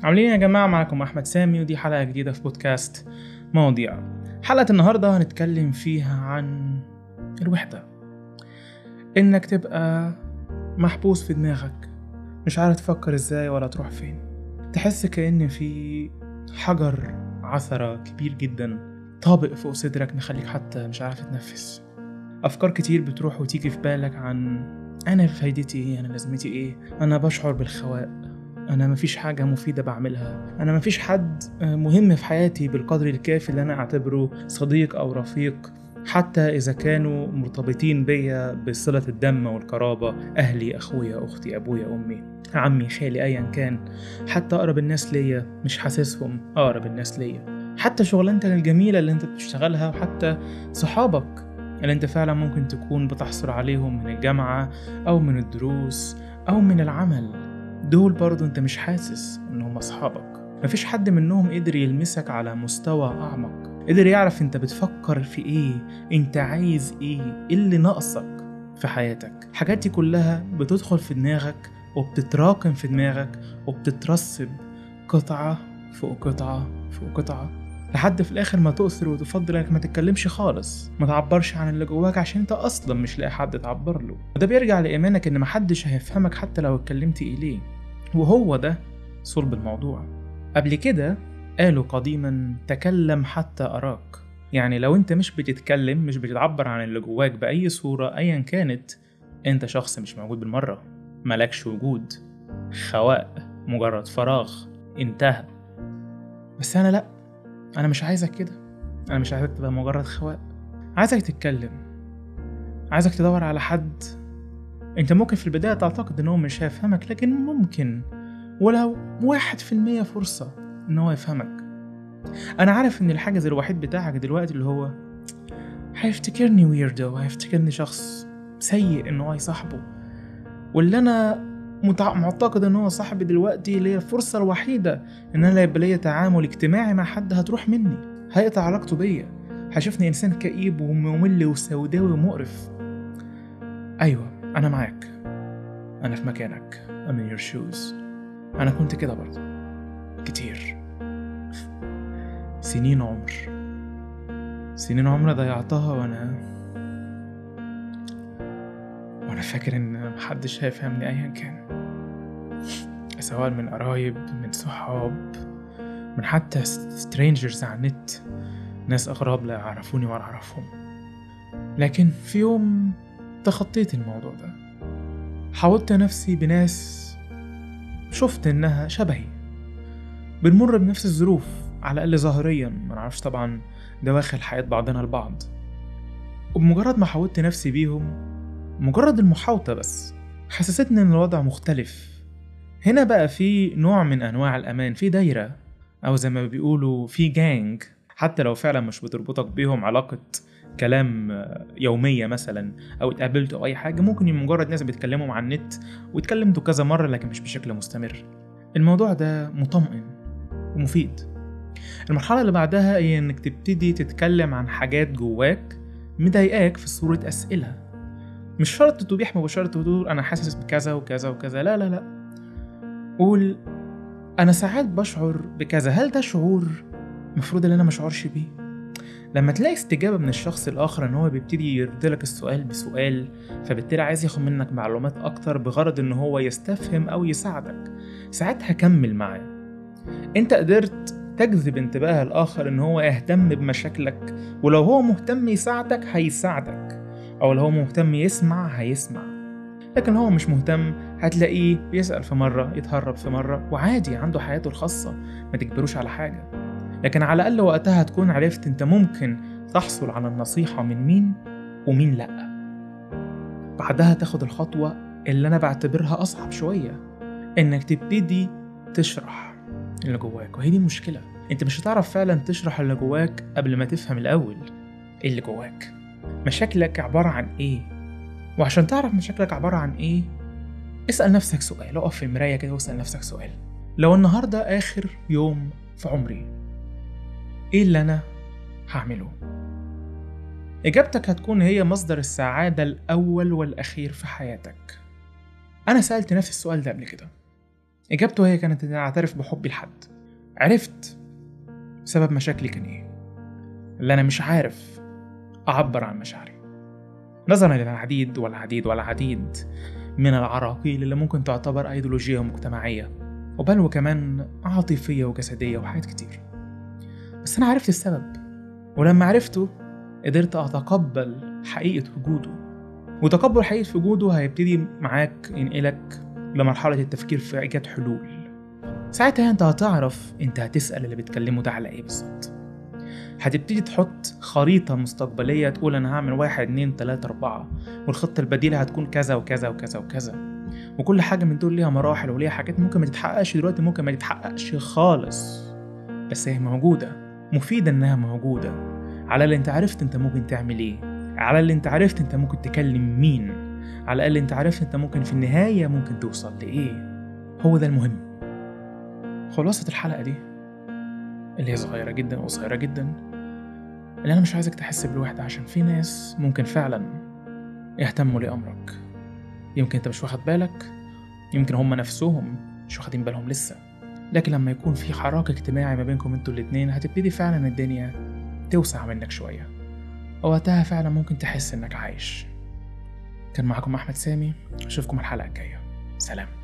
عاملين يا جماعة معكم أحمد سامي ودي حلقة جديدة في بودكاست مواضيع حلقة النهاردة هنتكلم فيها عن الوحدة إنك تبقى محبوس في دماغك مش عارف تفكر إزاي ولا تروح فين تحس كأن في حجر عثرة كبير جدا طابق فوق صدرك مخليك حتى مش عارف تتنفس أفكار كتير بتروح وتيجي في بالك عن أنا فايدتي إيه أنا لازمتي إيه أنا بشعر بالخواء أنا مفيش حاجة مفيدة بعملها أنا مفيش حد مهم في حياتي بالقدر الكافي اللي أنا أعتبره صديق أو رفيق حتى إذا كانوا مرتبطين بيا بصلة الدم والقرابة أهلي أخويا أختي أبويا أمي عمي خالي أيا كان حتى أقرب الناس ليا مش حاسسهم أقرب الناس ليا حتى شغلانتك الجميلة اللي أنت بتشتغلها وحتى صحابك اللي أنت فعلا ممكن تكون بتحصل عليهم من الجامعة أو من الدروس أو من العمل دول برضو انت مش حاسس انهم اصحابك مفيش حد منهم قدر يلمسك على مستوى اعمق قدر يعرف انت بتفكر في ايه انت عايز ايه ايه اللي ناقصك في حياتك الحاجات دي كلها بتدخل في دماغك وبتتراكم في دماغك وبتترسب قطعة فوق قطعة فوق قطعة لحد في الاخر ما تؤثر وتفضل انك ما تتكلمش خالص ما تعبرش عن اللي جواك عشان انت اصلا مش لاقي حد تعبر له وده بيرجع لايمانك ان محدش هيفهمك حتى لو اتكلمت اليه وهو ده صلب الموضوع قبل كده قالوا قديما تكلم حتى أراك يعني لو انت مش بتتكلم مش بتعبر عن اللي جواك بأي صورة أيا كانت انت شخص مش موجود بالمرة ملكش وجود خواء مجرد فراغ انتهى بس أنا لأ أنا مش عايزك كده أنا مش عايزك تبقى مجرد خواء عايزك تتكلم عايزك تدور على حد انت ممكن في البداية تعتقد ان هو مش هيفهمك لكن ممكن ولو واحد في المية فرصة ان هو يفهمك انا عارف ان الحاجز الوحيد بتاعك دلوقتي اللي هو هيفتكرني ويردو هيفتكرني شخص سيء ان هو يصاحبه واللي انا متع... معتقد ان هو صاحبي دلوقتي اللي هي الفرصة الوحيدة ان انا يبقى ليا تعامل اجتماعي مع حد هتروح مني هيقطع علاقته بيا هيشوفني انسان كئيب وممل وسوداوي ومقرف ايوه أنا معاك أنا في مكانك I'm in your shoes أنا كنت كده برضه كتير سنين عمر سنين عمر ضيعتها وأنا وأنا فاكر إن محدش هيفهمني أيا كان سواء من قرايب من صحاب من حتى سترينجرز على النت ناس أغراب لا يعرفوني ولا أعرفهم لكن في يوم تخطيت الموضوع ده حاولت نفسي بناس شفت انها شبهي بنمر بنفس الظروف على الاقل ظاهريا ما نعرفش طبعا دواخل حياة بعضنا البعض وبمجرد ما حاولت نفسي بيهم مجرد المحاوطة بس حسستني ان الوضع مختلف هنا بقى في نوع من انواع الامان في دايرة او زي ما بيقولوا في جانج حتى لو فعلا مش بتربطك بيهم علاقة كلام يومية مثلا أو اتقابلتوا أو أي حاجة ممكن يبقى مجرد ناس بيتكلموا مع النت واتكلمتوا كذا مرة لكن مش بشكل مستمر الموضوع ده مطمئن ومفيد المرحلة اللي بعدها هي إنك تبتدي تتكلم عن حاجات جواك مضايقاك في صورة أسئلة مش شرط تبيح مباشرة تقول أنا حاسس بكذا وكذا وكذا لا لا لا قول أنا ساعات بشعر بكذا هل ده شعور مفروض إن أنا مشعرش بيه لما تلاقي استجابة من الشخص الآخر إن هو بيبتدي يرد لك السؤال بسؤال فبالتالي عايز ياخد منك معلومات أكتر بغرض إن هو يستفهم أو يساعدك ساعتها كمل معاه أنت قدرت تجذب انتباه الآخر إن هو يهتم بمشاكلك ولو هو مهتم يساعدك هيساعدك أو لو هو مهتم يسمع هيسمع لكن هو مش مهتم هتلاقيه بيسأل في مرة يتهرب في مرة وعادي عنده حياته الخاصة ما تجبروش على حاجة لكن على الأقل وقتها تكون عرفت أنت ممكن تحصل على النصيحة من مين ومين لأ بعدها تاخد الخطوة اللي أنا بعتبرها أصعب شوية إنك تبتدي تشرح اللي جواك وهي دي المشكلة أنت مش هتعرف فعلا تشرح اللي جواك قبل ما تفهم الأول إيه اللي جواك مشاكلك عبارة عن إيه وعشان تعرف مشاكلك عبارة عن إيه اسأل نفسك سؤال اقف في المراية كده واسأل نفسك سؤال لو النهاردة آخر يوم في عمري ايه اللي انا هعمله اجابتك هتكون هي مصدر السعاده الاول والاخير في حياتك انا سالت نفسي السؤال ده قبل كده إجابته هي كانت إني أعترف بحبي لحد عرفت سبب مشاكلي كان إيه اللي أنا مش عارف أعبر عن مشاعري نظرا للعديد والعديد والعديد من العراقيل اللي ممكن تعتبر أيديولوجية مجتمعية وبل وكمان عاطفية وجسدية وحاجات كتير بس أنا عرفت السبب ولما عرفته قدرت أتقبل حقيقة وجوده وتقبل حقيقة وجوده هيبتدي معاك ينقلك لمرحلة التفكير في إيجاد حلول ساعتها أنت هتعرف أنت هتسأل اللي بتكلمه ده على إيه بالظبط هتبتدي تحط خريطة مستقبلية تقول أنا هعمل واحد اتنين تلاتة أربعة والخطة البديلة هتكون كذا وكذا وكذا وكذا وكل حاجة من دول ليها مراحل وليها حاجات ممكن ما تتحققش دلوقتي ممكن ما تتحققش خالص بس هي موجودة مفيدة إنها موجودة على اللي أنت عرفت أنت ممكن تعمل إيه على اللي أنت عرفت أنت ممكن تكلم مين على الأقل أنت عرفت أنت ممكن في النهاية ممكن توصل لإيه هو ده المهم خلاصة الحلقة دي اللي هي صغيرة جدا وقصيرة جدا اللي أنا مش عايزك تحس بالوحدة عشان في ناس ممكن فعلا يهتموا لأمرك يمكن أنت مش واخد بالك يمكن هم نفسهم مش واخدين بالهم لسه لكن لما يكون في حراك اجتماعي ما بينكم انتوا الاتنين هتبتدي فعلا الدنيا توسع منك شوية وقتها فعلا ممكن تحس انك عايش كان معاكم أحمد سامي أشوفكم الحلقة الجاية سلام